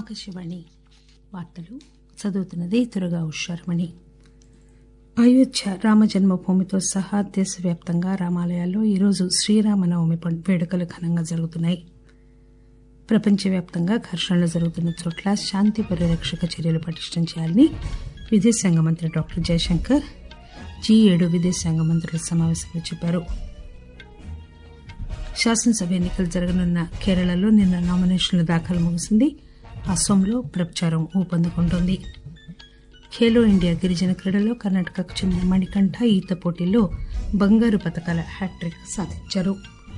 ఆకాశవాణి వార్తలు చదువుతున్నది దుర్గా ఉషారమణి అయోధ్య రామజన్మభూమితో సహా దేశవ్యాప్తంగా రామాలయాల్లో ఈరోజు శ్రీరామనవమి పం- వేడుకలు ఘనంగా జరుగుతున్నాయి ప్రపంచవ్యాప్తంగా ఘర్షణలు జరుగుతున్న చోట్ల శాంతి పరిరక్షక చర్యలు పటిష్టం చేయాలని విదేశాంగ మంత్రి డాక్టర్ జయశంకర్ జీ ఏడు విదేశాంగ మంత్రుల సమావేశంలో చెప్పారు శాసనసభ ఎన్నికలు జరగనున్న కేరళలో నిన్న నామినేషన్ల దాఖలు ముగిసింది అస్సోంలో ప్రచారం ఊపందుకుంటోంది ఖేలో ఇండియా గిరిజన క్రీడలో కర్ణాటకకు చెందిన మణికంఠ ఈత పోటీల్లో బంగారు పథకాల హ్యాట్రిక్ సాధించారు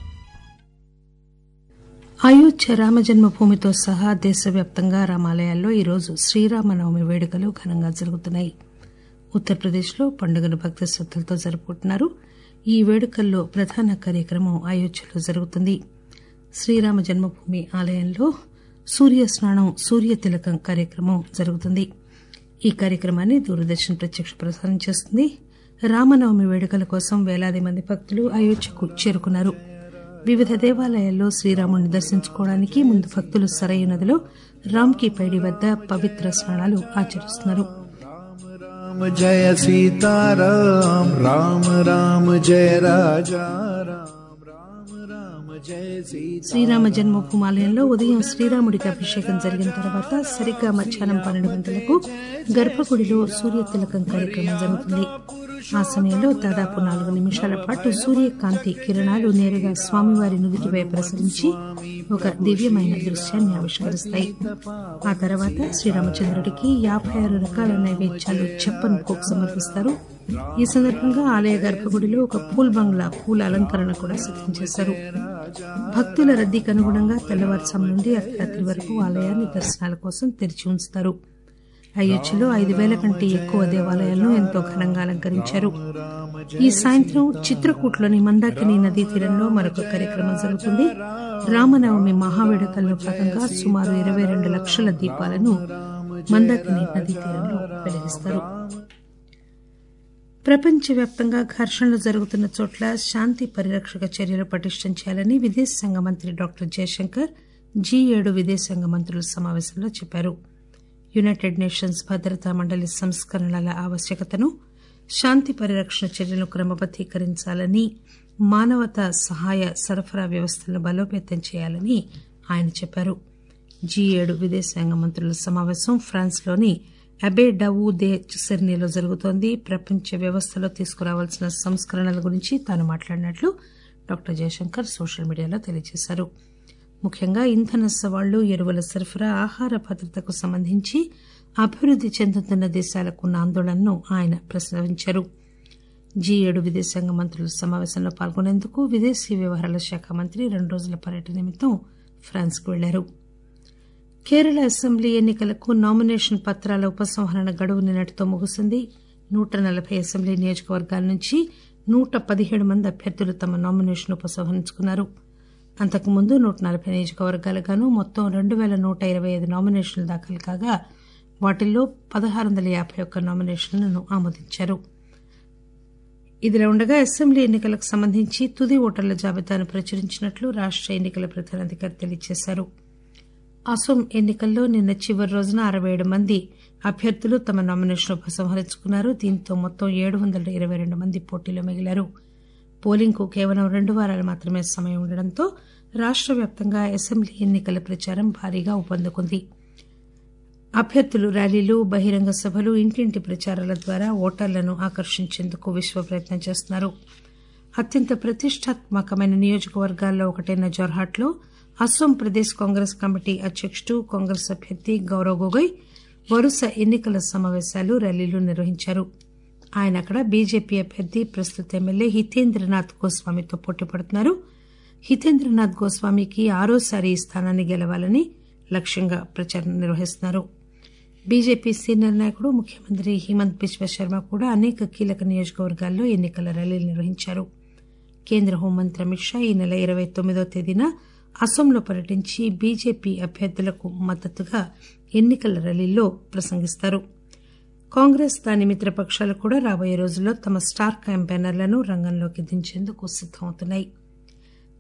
అయోధ్య రామజన్మభూమితో సహా దేశవ్యాప్తంగా రామాలయాల్లో ఈరోజు శ్రీరామనవమి వేడుకలు ఘనంగా జరుగుతున్నాయి ఉత్తరప్రదేశ్లో పండుగను భక్తి శ్రద్దలతో జరుపుకుంటున్నారు ఈ వేడుకల్లో ప్రధాన కార్యక్రమం అయోధ్యలో జరుగుతుంది శ్రీరామ జన్మభూమి ఆలయంలో సూర్య స్నానం సూర్య తిలకం కార్యక్రమం జరుగుతుంది ఈ కార్యక్రమాన్ని దూరదర్శన్ ప్రత్యక్ష ప్రసారం చేస్తుంది రామనవమి వేడుకల కోసం వేలాది మంది భక్తులు అయోధ్యకు చేరుకున్నారు వివిధ దేవాలయాల్లో శ్రీరాముడిని దర్శించుకోవడానికి ముందు భక్తులు సరయు నదిలో రామ్కీ పైడి వద్ద పవిత్ర స్నానాలు ఆచరిస్తున్నారు राम जय सीता राम राम राम जय राजा राम राम राम जय सीता శ్రీరామ జన్మభూమి ఆలయంలో ఉదయం శ్రీరాముడికి అభిషేకం జరిగిన తర్వాత సరిగ్గా మధ్యాహ్నం పన్నెండు గంటలకు గర్భగుడిలో సూర్య తిలకం కార్యక్రమం జరుగుతుంది ఆ సమయంలో దాదాపు నాలుగు నిమిషాల పాటు సూర్యకాంతి కిరణాలు నేరుగా స్వామివారి నుదుటిపై ప్రసరించి ఒక దివ్యమైన దృశ్యాన్ని ఆవిష్కరిస్తాయి ఆ తర్వాత శ్రీరామచంద్రుడికి యాభై ఆరు రకాల నైవేద్యాలు చెప్పన్ భోగ్ సమర్పిస్తారు ఈ సందర్భంగా ఆలయ గర్భగుడిలో ఒక పూల్ బంగ్లా పూల అలంకరణ కూడా సిద్ధం చేశారు భక్తుల రద్దీకి అనుగుణంగా తెల్లవారుజాము నుండి అర్ధరాత్రి వరకు ఆలయాన్ని దర్శనాల కోసం తెరిచి ఉంచుతారు అయోధ్యలో ఐదు వేల కంటే ఎక్కువ దేవాలయాలను ఎంతో ఘనంగా అలంకరించారు ఈ సాయంత్రం చిత్రకూట్లోని మందాకిని నదీ తీరంలో మరొక కార్యక్రమం జరుగుతుంది రామనవమి మహావేడుకల్లో భాగంగా సుమారు ఇరవై రెండు లక్షల దీపాలను మందాకిని నదీ తీరంలో వెలిగిస్తారు ప్రపంచవ్యాప్తంగా ఘర్షణలు జరుగుతున్న చోట్ల శాంతి పరిరక్షక చర్యలు పటిష్టం చేయాలని విదేశాంగ మంత్రి డాక్టర్ జయశంకర్ జీ ఏడు విదేశాంగ మంత్రుల సమావేశంలో చెప్పారు యునైటెడ్ నేషన్స్ భద్రతా మండలి సంస్కరణల ఆవశ్యకతను శాంతి పరిరక్షణ చర్యలను క్రమబద్దీకరించాలని మానవతా సహాయ సరఫరా వ్యవస్థలను బలోపేతం చేయాలని ఆయన చెప్పారు జీ ఏడు విదేశాంగ మంత్రుల సమావేశం ఫ్రాన్స్లోని అబే డవు దే సెర్నీలో జరుగుతోంది ప్రపంచ వ్యవస్థలో తీసుకురావాల్సిన సంస్కరణల గురించి తాను మాట్లాడినట్లు డాక్టర్ జయశంకర్ సోషల్ మీడియాలో తెలియజేశారు ముఖ్యంగా ఇంధన సవాళ్లు ఎరువుల సరఫరా ఆహార భద్రతకు సంబంధించి అభివృద్ది చెందుతున్న దేశాలకు ఉన్న ఆందోళనను ఆయన ప్రస్తావించారు జీ ఏడు విదేశాంగ మంత్రుల సమావేశంలో పాల్గొనేందుకు విదేశీ వ్యవహారాల శాఖ మంత్రి రెండు రోజుల పర్యటన నిమిత్తం ఫ్రాన్స్కు వెళ్లారు కేరళ అసెంబ్లీ ఎన్నికలకు నామినేషన్ పత్రాల ఉపసంహరణ గడువు నిన్నటితో ముగిసింది నూట నలభై అసెంబ్లీ నియోజకవర్గాల నుంచి నూట పదిహేడు మంది అభ్యర్థులు తమ నామినేషన్ ఉపసంహరించుకున్నారు అంతకుముందు నూట నలభై నియోజకవర్గాలుగాను మొత్తం రెండు పేల నూట ఇరవై ఐదు నామినేషన్లు దాఖలు కాగా వాటిల్లో పదహారు వందల యాభై ఒక్క నామినేషన్లను ఆమోదించారు ఇదిలా ఉండగా అసెంబ్లీ ఎన్నికలకు సంబంధించి తుది ఓటర్ల జాబితాను ప్రచురించినట్లు రాష్ట ఎన్నికల ప్రధానాధికారి తెలియజేశారు అసోం ఎన్నికల్లో నిన్న చివరి రోజున అరవై ఏడు మంది అభ్యర్థులు తమ నామినేషన్ ఉపసంహరించుకున్నారు దీంతో మొత్తం ఏడు వందల ఇరవై రెండు మంది పోటీలో మిగిలారు పోలింగ్ కు కేవలం రెండు వారాలు మాత్రమే సమయం ఉండడంతో రాష్ట వ్యాప్తంగా అసెంబ్లీ ఎన్నికల ప్రచారం భారీగా ఊపందుకుంది అభ్యర్థులు ర్యాలీలు బహిరంగ సభలు ఇంటింటి ప్రచారాల ద్వారా ఓటర్లను ఆకర్షించేందుకు విశ్వ ప్రయత్నం చేస్తున్నారు అత్యంత ప్రతిష్టాత్మకమైన నియోజకవర్గాల్లో ఒకటైన జోర్హాట్లో అస్సోం ప్రదేశ్ కాంగ్రెస్ కమిటీ అధ్యకుడు కాంగ్రెస్ అభ్యర్థి గౌరవ్ గొగోయ్ వరుస ఎన్నికల సమావేశాలు ర్యాలీలు నిర్వహించారు ఆయన అక్కడ బీజేపీ అభ్యర్థి ప్రస్తుత ఎమ్మెల్యే హితేంద్రనాథ్ గోస్వామితో పోటీ పడుతున్నారు హితేంద్రనాథ్ గోస్వామికి ఆరోసారి ఈ స్థానాన్ని గెలవాలని లక్ష్యంగా ప్రచారం నిర్వహిస్తున్నారు బీజేపీ సీనియర్ నాయకుడు ముఖ్యమంత్రి హిమంత్ బిశ్వ శర్మ కూడా అనేక కీలక నియోజకవర్గాల్లో ఎన్నికల ర్యాలీలు నిర్వహించారు కేంద్ర హోంమంత్రి అమిత్ షా ఈ నెల ఇరవై తొమ్మిదో తేదీన అసోంలో పర్యటించి బీజేపీ అభ్యర్థులకు మద్దతుగా ఎన్నికల ర్యాలీల్లో ప్రసంగిస్తారు కాంగ్రెస్ దాని మిత్రపక్షాలు కూడా రాబోయే రోజుల్లో తమ స్టార్ క్యాంపెయినర్లను రంగంలోకి దించేందుకు సిద్దమవుతున్నాయి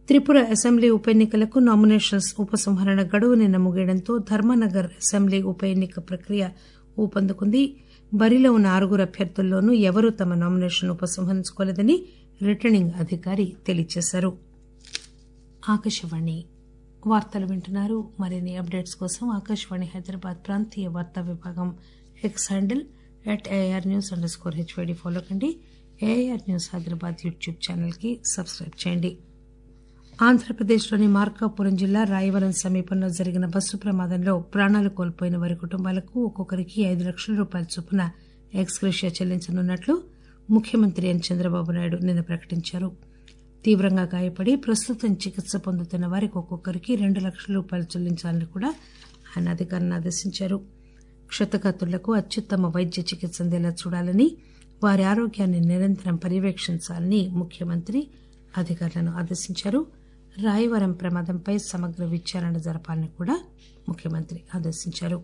త్రిపుర అసెంబ్లీ ఉప ఎన్నికలకు నామినేషన్స్ ఉపసంహరణ గడువు నిన్న ముగియడంతో ధర్మనగర్ అసెంబ్లీ ఉప ఎన్నిక ప్రక్రియ ఊపందుకుంది బరిలో ఉన్న ఆరుగురు అభ్యర్థుల్లోనూ ఎవరూ తమ నామినేషన్ ఉపసంహరించుకోలేదని రిటర్నింగ్ అధికారి తెలియజేశారు ఆకాశవాణి వార్తలు వింటున్నారు మరిన్ని అప్డేట్స్ కోసం ఆకాశవాణి హైదరాబాద్ ప్రాంతీయ వార్తా విభాగం X handle at AR news underscore HYD follow కండి AR news Hyderabad YouTube channel కి సబ్స్క్రైబ్ చేయండి ఆంధ్రప్రదేశ్లోని మార్కాపురం జిల్లా రాయవరం సమీపంలో జరిగిన బస్సు ప్రమాదంలో ప్రాణాలు కోల్పోయిన వారి కుటుంబాలకు ఒక్కొక్కరికి ఐదు లక్షల రూపాయల చొప్పున ఎక్స్గ్రేషియా చెల్లించనున్నట్లు ముఖ్యమంత్రి ఎన్ చంద్రబాబు నాయుడు నిన్న ప్రకటించారు తీవ్రంగా గాయపడి ప్రస్తుతం చికిత్స పొందుతున్న వారికి ఒక్కొక్కరికి రెండు లక్షల రూపాయలు చెల్లించాలని కూడా ఆయన అధికారులను ఆదేశించారు క్షతగాతులకు అత్యుత్తమ వైద్య చికిత్స అందేలా చూడాలని వారి ఆరోగ్యాన్ని నిరంతరం పర్యవేక్షించాలని ముఖ్యమంత్రి అధికారులను ఆదేశించారు రాయవరం ప్రమాదంపై సమగ్ర విచారణ జరపాలని కూడా ముఖ్యమంత్రి ఆదేశించారు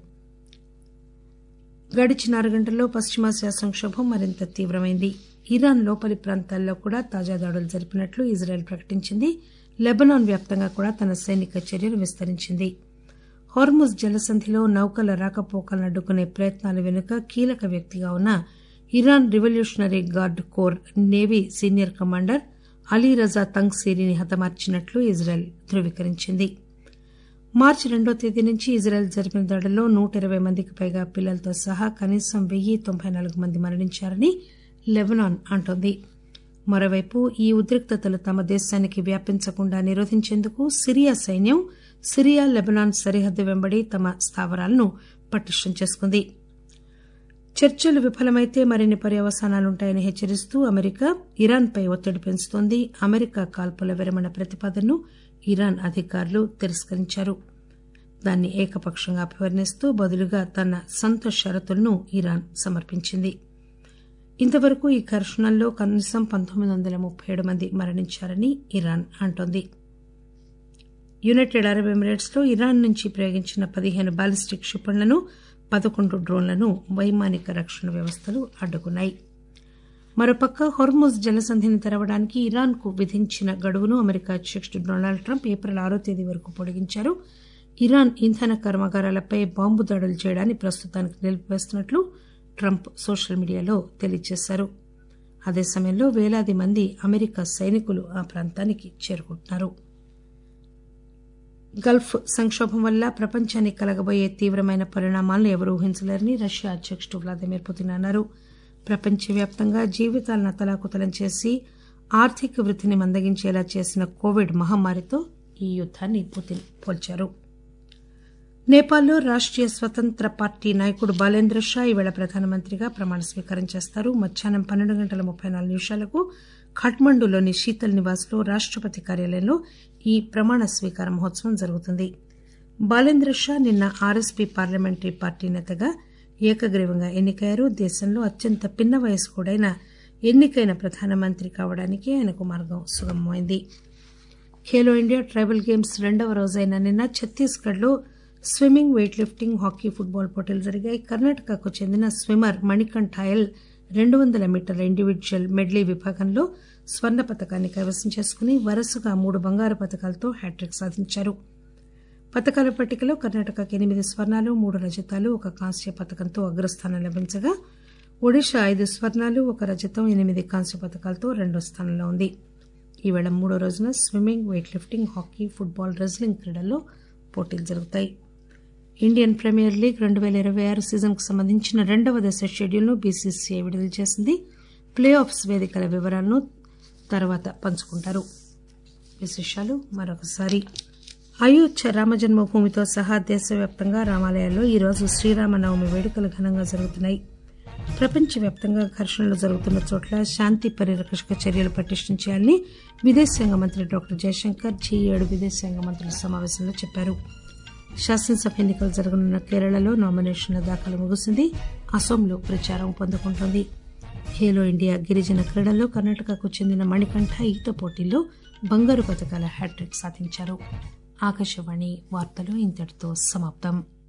గడిచిన ఆరు గంటల్లో పశ్చిమాసియా సంక్షోభం మరింత తీవ్రమైంది ఇరాన్ లోపలి ప్రాంతాల్లో కూడా తాజా దాడులు జరిపినట్లు ఇజ్రాయెల్ ప్రకటించింది లెబనాన్ వ్యాప్తంగా కూడా తన సైనిక చర్యలు విస్తరించింది హోర్ముజ్ జలసంధిలో నౌకల రాకపోకలను అడ్డుకునే ప్రయత్నాల వెనుక కీలక వ్యక్తిగా ఉన్న Iran revolutionary guard corps navy senior commander Ali Reza తంగ్ సీరీని హతమార్చినట్లు ఇజ్రాయెల్ ధృవీకరించింది మార్చి రెండో తేదీ నుంచి ఇజ్రాయెల్ జరిపిన దాడుల్లో నూట ఇరవై మందికి పైగా పిల్లలతో సహా కనీసం వెయ్యి తొంభై నాలుగు మంది మరణించారని లెబనాన్ అంటోంది మరోవైపు ఈ ఉద్రిక్తతలు తమ దేశానికి వ్యాపించకుండా నిరోధించేందుకు సిరియా సైన్యం సిరియా లెబనాన్ సరిహద్దు వెంబడి తమ స్థావరాలను పటిష్టం చేసుకుంది చర్చలు విఫలమైతే మరిన్ని పర్యవసానాలుంటాయని హెచ్చరిస్తూ అమెరికా ఇరాన్పై ఒత్తిడి పెంచుతోంది అమెరికా కాల్పుల విరమణ ప్రతిపాదనను ఇరాన్ అధికారులు తిరస్కరించారు దాన్ని ఏకపక్షంగా అభివర్ణిస్తూ బదులుగా తన సొంత షరతులను ఇరాన్ సమర్పించింది ఇంతవరకు ఈ ఘర్షణల్లో కనీసం పంతొమ్మిది వందల ముప్పై ఏడు మంది మరణించారని ఇరాన్ అంటోంది యునైటెడ్ అరబ్ ఎమిరేట్స్ లో ఇరాన్ నుంచి ప్రయోగించిన పదిహేను బాలిస్టిక్ క్షిపణులను పదకొండు డ్రోన్లను వైమానిక రక్షణ వ్యవస్థలు అడ్డుకున్నాయి మరోపక్క హొర్ముజ్ జలసంధిని తెరవడానికి ఇరాన్ కు విధించిన గడువును అమెరికా అధ్యకుడు డొనాల్డ్ ట్రంప్ ఏప్రిల్ ఆరో తేదీ వరకు పొడిగించారు ఇరాన్ ఇంధన కర్మాగారాలపై బాంబు దాడులు చేయడాన్ని ప్రస్తుతానికి నిలిపివేస్తున్నట్లు ట్రంప్ సోషల్ మీడియాలో తెలియజేశారు అదే సమయంలో వేలాది మంది అమెరికా సైనికులు ఆ ప్రాంతానికి చేరుకుంటున్నారు గల్ఫ్ సంక్షోభం వల్ల ప్రపంచానికి కలగబోయే తీవ్రమైన పరిణామాలను ఎవరూ ఊహించలేరని రష్యా అధ్యకుడు వ్లాదిమిర్ పుతిన్ అన్నారు ప్రపంచవ్యాప్తంగా జీవితాలను అతలాకుతలం చేసి ఆర్థిక వృద్ధిని మందగించేలా చేసిన కోవిడ్ మహమ్మారితో ఈ యుద్దాన్ని పుతిన్ పోల్చారు నేపాల్లో రాష్టీయ స్వతంత్ర పార్టీ నాయకుడు బాలేంద్ర షా ఈవేళ ప్రధానమంత్రిగా ప్రమాణ స్వీకారం చేస్తారు మధ్యాహ్నం పన్నెండు గంటల ముప్పై నాలుగు నిమిషాలకు ఖాట్మండులోని శీతల్ నివాస్ లో రాష్టపతి కార్యాలయంలో ఈ ప్రమాణ స్వీకార మహోత్సవం జరుగుతుంది బాలేంద్ర షా నిన్న ఆర్ఎస్పీ పార్లమెంటరీ పార్టీ నేతగా ఏకగ్రీవంగా ఎన్నికయ్యారు దేశంలో అత్యంత పిన్న వయస్కుడైన ఎన్నికైన ప్రధానమంత్రి కావడానికి ఆయనకు మార్గం సుగమమైంది ఖేలో ఇండియా ట్రైబల్ గేమ్స్ రెండవ రోజైన నిన్న ఛత్తీస్గఢ్ లో swimming weightlifting hockey football పోటీలు జరిగాయి కర్ణాటకకు చెందిన స్విమ్మర్ మణికంఠ ఆయల్ రెండు వందల మీటర్ల ఇండివిజువల్ మెడ్లీ విభాగంలో స్వర్ణ పతకాన్ని కైవసం చేసుకుని వరుసగా మూడు బంగారు పతకాలతో హ్యాట్రిక్ సాధించారు పతకాల పట్టికలో కర్ణాటకకు ఎనిమిది స్వర్ణాలు మూడు రజతాలు ఒక కాంస్య పతకంతో అగ్రస్థానం లభించగా ఒడిషా ఐదు స్వర్ణాలు ఒక రజతం ఎనిమిది కాంస్య పతకాలతో రెండో స్థానంలో ఉంది ఈవేళ మూడో రోజున swimming weightlifting hockey football wrestling క్రీడల్లో పోటీలు జరుగుతాయి ఇండియన్ ప్రీమియర్ లీగ్ రెండు పేల ఇరవై ఆరు సీజన్ కు సంబంధించిన రెండవ దశ షెడ్యూల్ను బీసీసీఐ విడుదల చేసింది ప్లే ఆఫ్స్ వేదికల వివరాలను తర్వాత పంచుకుంటారు విశేషాలు మరొకసారి అయోధ్య రామజన్మభూమితో సహా దేశవ్యాప్తంగా రామాలయాల్లో ఈరోజు శ్రీరామనవమి వేడుకలు ఘనంగా జరుగుతున్నాయి ప్రపంచవ్యాప్తంగా ఘర్షణలు జరుగుతున్న చోట్ల శాంతి పరిరక్షక చర్యలు పటిష్టం చేయాలని విదేశాంగ మంత్రి డాక్టర్ జయశంకర్ జీ ఏడు విదేశాంగ మంత్రుల సమావేశంలో చెప్పారు శాసనసభ ఎన్నికలు జరగనున్న కేరళలో నామినేషన్ల దాఖలు ముగిసింది అసోంలో ప్రచారం పొందుకుంటోంది ఖేలో ఇండియా గిరిజన క్రీడల్లో కర్ణాటకకు చెందిన మణికంఠ ఈత పోటీల్లో బంగారు పథకాల హ్యాట్రిక్ సాధించారు ఆకాశవాణి వార్తలు ఇంతటితో సమాప్తం